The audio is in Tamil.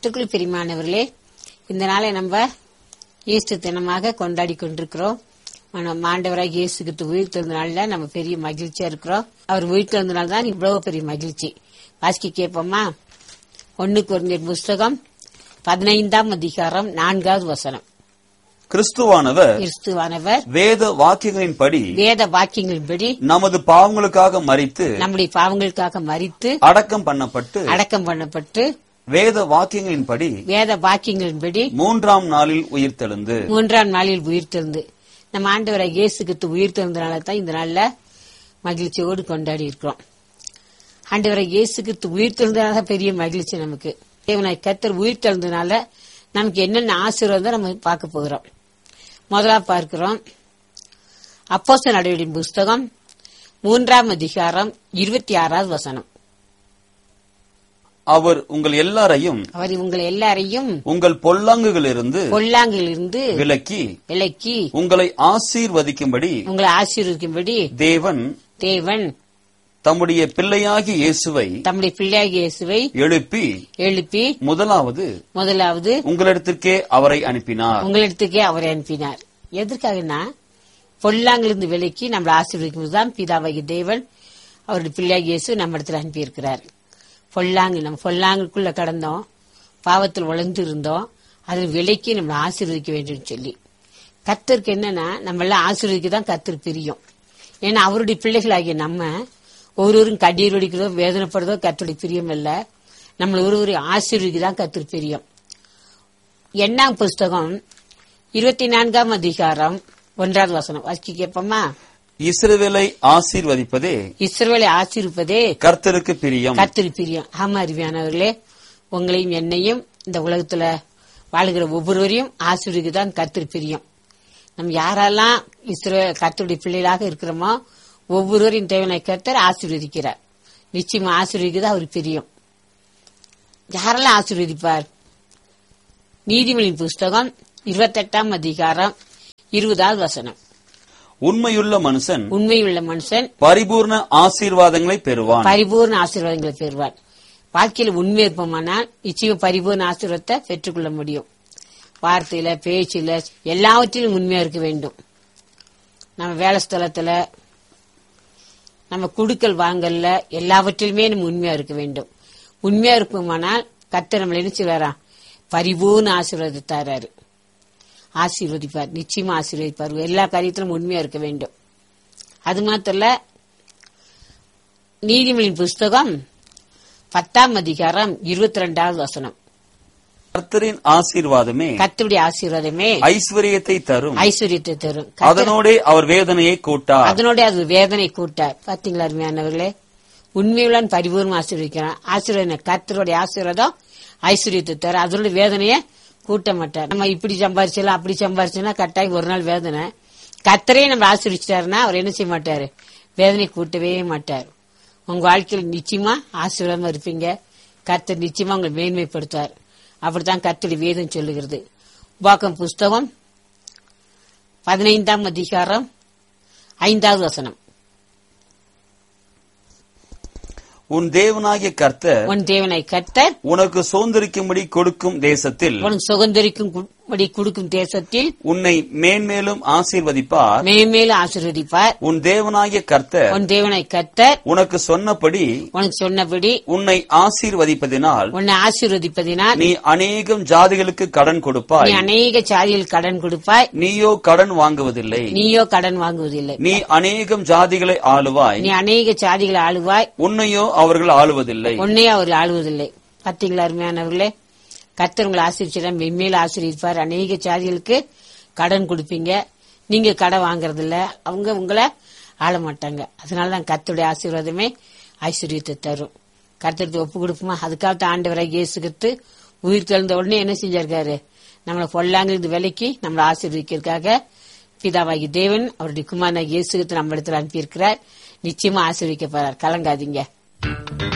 கத்துக்குள் பிரிமானவர்களே இந்த நாளை நம்ம ஈஸ்டர் தினமாக கொண்டாடி கொண்டிருக்கிறோம் நம்ம ஆண்டவராக இயேசு கிறிஸ்து உயிர் திறந்த நாள்ல நம்ம பெரிய மகிழ்ச்சியா இருக்கிறோம் அவர் உயிர் திறந்த நாள் தான் இவ்வளவு பெரிய மகிழ்ச்சி வாசிக்க கேட்போமா ஒன்னு குறைந்த புஸ்தகம் பதினைந்தாம் அதிகாரம் நான்காவது வசனம் கிறிஸ்துவானவர் கிறிஸ்துவானவர் வேத வாக்கியங்களின்படி வேத வாக்கியங்களின்படி நமது பாவங்களுக்காக மறித்து நம்முடைய பாவங்களுக்காக மறித்து அடக்கம் பண்ணப்பட்டு அடக்கம் பண்ணப்பட்டு வேத வாக்கியங்களின்படி வேத வாக்கியங்களின்படி மூன்றாம் நாளில் உயிர்த்தெழுந்து மூன்றாம் நாளில் உயிர்த்தெழுந்து நம்ம ஆண்டவரை இயேசு கிறிஸ்து உயிர்த்தெழுந்தனால தான் இந்த நாள்ல மகிழ்ச்சியோடு கொண்டாடி இருக்கிறோம் ஆண்டவரை இயேசு கிறிஸ்து உயிர்த்தெழுந்தனால தான் பெரிய மகிழ்ச்சி நமக்கு தேவனாய் கத்தர் உயிர்த்தெழுந்தனால நமக்கு என்னென்ன ஆசீர்வாதம் நம்ம பார்க்க போகிறோம் முதலா பார்க்கிறோம் அப்போஸ்த நடவடின் புஸ்தகம் மூன்றாம் அதிகாரம் இருபத்தி ஆறாவது வசனம் அவர் உங்கள் எல்லாரையும் அவர் உங்களை எல்லாரையும் உங்கள் பொல்லாங்குகளிலிருந்து பொல்லாங்கிலிருந்து விலக்கி விலக்கி உங்களை ஆசீர்வதிக்கும்படி உங்களை ஆசீர்வதிக்கும்படி தேவன் தேவன் தம்முடைய பிள்ளையாகி இயேசுவை தம்முடைய பிள்ளையாகிய இயேசுவை எழுப்பி எழுப்பி முதலாவது முதலாவது உங்களிடத்திற்கே அவரை அனுப்பினார் உங்களிடத்துக்கே அவரை அனுப்பினார் எதற்காகனா பொல்லாங்கிலிருந்து விலக்கி நம்மளை ஆசீர்வதிக்கும் தான் பிதாவாகிய தேவன் அவருடைய பிள்ளையாகிய இயேசு நம்ம இடத்துல அனுப்பியிருக்கிறார் பொல்லாங்கு நம்ம பொல்லாங்குக்குள்ள கடந்தோம் பாவத்தில் வளர்ந்து இருந்தோம் அதில் விலைக்கு நம்மளை ஆசீர்வதிக்க வேண்டும் சொல்லி கத்தருக்கு என்னன்னா நம்ம எல்லாம் ஆசீர்வதிக்க தான் கத்தர் பிரியும் ஏன்னா அவருடைய பிள்ளைகளாகிய நம்ம ஒருவரும் கண்ணீர் வடிக்கிறதோ வேதனைப்படுறதோ கத்தருடைய பிரியம் இல்ல நம்மள ஒருவரையும் ஆசீர்வதிக்க தான் கத்தர் பிரியம் எண்ணாம் புஸ்தகம் இருபத்தி நான்காம் அதிகாரம் ஒன்றாவது வசனம் வாசிக்க கேட்போமா இஸ்ரவேலை ஆசீர்வதிப்பதே இஸ்ரவேலை ஆசீர்வதே கர்த்தருக்கு பிரியம் கர்த்தர் பிரியம் ஆமா அருமையானவர்களே உங்களையும் என்னையும் இந்த உலகத்துல வாழுகிற ஒவ்வொருவரையும் ஆசீர்வதிக்கு தான் கர்த்தர் பிரியம் நம்ம யாரெல்லாம் இஸ்ரோ கர்த்தருடைய பிள்ளைகளாக இருக்கிறோமோ ஒவ்வொருவரையும் தேவனை கர்த்தர் ஆசீர்வதிக்கிறார் நிச்சயமா ஆசீர்வதிக்கிறது அவர் பிரியம் யாரெல்லாம் ஆசீர்வதிப்பார் நீதிமொழியின் புஸ்தகம் இருபத்தெட்டாம் அதிகாரம் இருபதாவது வசனம் உண்மையுள்ள மனுஷன் உண்மையுள்ள மனுஷன் பரிபூர்ண ஆசீர்வாதங்களை பெறுவான் பரிபூர்ண ஆசீர்வாதங்களை பெறுவார் வாழ்க்கையில உண்மை இருப்போமானால் நிச்சயம் பரிபூர்ண ஆசீர்வாதத்தை பெற்றுக்கொள்ள முடியும் வார்த்தையில பேச்சில எல்லாவற்றிலும் உண்மையா இருக்க வேண்டும் நம்ம வேலை ஸ்தலத்துல நம்ம குடுக்கல் வாங்கல்ல எல்லாவற்றிலுமே நம்ம உண்மையா இருக்க வேண்டும் உண்மையா இருப்போமானால் கர்த்தர் நம்மள என்ன செய்வாரா பரிபூர்ண ஆசீர்வாதத்தாராரு ஆசீர்வதிப்பார் நிச்சயமா ஆசீர்வதிப்பார் எல்லா காரியத்திலும் உண்மையா இருக்க வேண்டும் அது மாத்திரம் இல்ல, நீதிமொழியின் புஸ்தகம் பத்தாம் அதிகாரம் இருபத்தி ரெண்டாவது வசனம் கர்த்தரின் ஆசீர்வாதமே கர்த்தருடைய ஆசீர்வாதமே ஐஸ்வர்யத்தை தரும் ஐஸ்வர்யத்தை தரும் கர்த்தர் அதனோடே அவர் வேதனையை கூட்டார் அதனோட அது வேதனை கூட்டார் பாத்தீங்களா அருமையானவர்களே உண்மையுடன் பரிபூர்ணம் ஆசீர்வதிக்கிறான் ஆசீர்வாதம் கர்த்தருடைய ஆசீர்வாதம் ஐஸ்வர்யத்தை தர அதனோட வேதனைய கூட்ட மாட்டார் நம்ம இப்படி சம்பாரிச்சலாம் அப்படி சம்பாரிச்சோம்னா கட்டாயம் ஒரு நாள் வேதனை கர்த்தரே நம்ம ஆசீர்வதிச்சிட்டாருன்னா அவர் என்ன செய்ய மாட்டாரு வேதனை கூட்டவே மாட்டார் உங்க வாழ்க்கையில் நிச்சயமா ஆசீர்வாதமா இருப்பீங்க கர்த்தர் நிச்சயமா உங்களை மேன்மைப்படுத்துவார் அப்படித்தான் கர்த்தருடைய வேதம் சொல்லுகிறது உபாகம் புஸ்தகம் பதினைந்தாம் அதிகாரம் ஐந்தாவது வசனம் உன் தேவனாகிய கர்த்தர் உன் தேவனை கர்த்தர் உனக்கு சுதந்திரிக்கும்படி கொடுக்கும் தேசத்தில் உனக்கு சுகந்தரிக்கும்படி கொடுக்கும் தேசத்தில் உன்னை மேன்மேலும் ஆசீர்வதிப்பார் மேன்மேலும் ஆசீர்வதிப்பார் உன் தேவனாகிய கர்த்தர் உன் தேவனை கர்த்தர் உனக்கு சொன்னபடி உனக்கு சொன்னபடி உன்னை ஆசீர்வதிப்பதினால் உன்னை ஆசீர்வதிப்பதினால் நீ அநேகம் ஜாதிகளுக்கு கடன் நீ கொடுப்பாய் அநேக சாதியில் கடன் கொடுப்பாய் நீயோ கடன் வாங்குவதில்லை நீயோ கடன் வாங்குவதில்லை நீ அநேகம் ஜாதிகளை ஆளுவாய் நீ அநேக சாதிகளை ஆளுவாய் உன்னையோ அவர்கள் ஆளுவதில்லை உன்னையே அவர் ஆளுவதில்லை பாத்தீங்களா அருமையானவர்களே கர்த்தர் உங்களை ஆசிரிச்சிட மென்மேல ஆசிரியப்பார் அநேக சாதிகளுக்கு கடன் கொடுப்பீங்க நீங்க கடன் வாங்குறது இல்ல அவங்க உங்களை ஆள மாட்டாங்க அதனாலதான் கர்த்தருடைய ஆசீர்வாதமே ஐஸ்வர்யத்தை தரும் கர்த்தருக்கு ஒப்பு கொடுப்போமா அதுக்காக ஆண்டவரை இயேசுகிட்டு உயிர் தெழுந்த உடனே என்ன செஞ்சிருக்காரு நம்மளை பொல்லாங்கிருந்து விலைக்கு நம்மளை ஆசீர்வதிக்கிறதுக்காக பிதாவாகி தேவன் அவருடைய குமாரனாகி இயேசுகிட்டு நம்ம இடத்துல அனுப்பியிருக்கிறார் நிச்சயமா ஆசீர்விக்க போறார் கலங்காதீங்க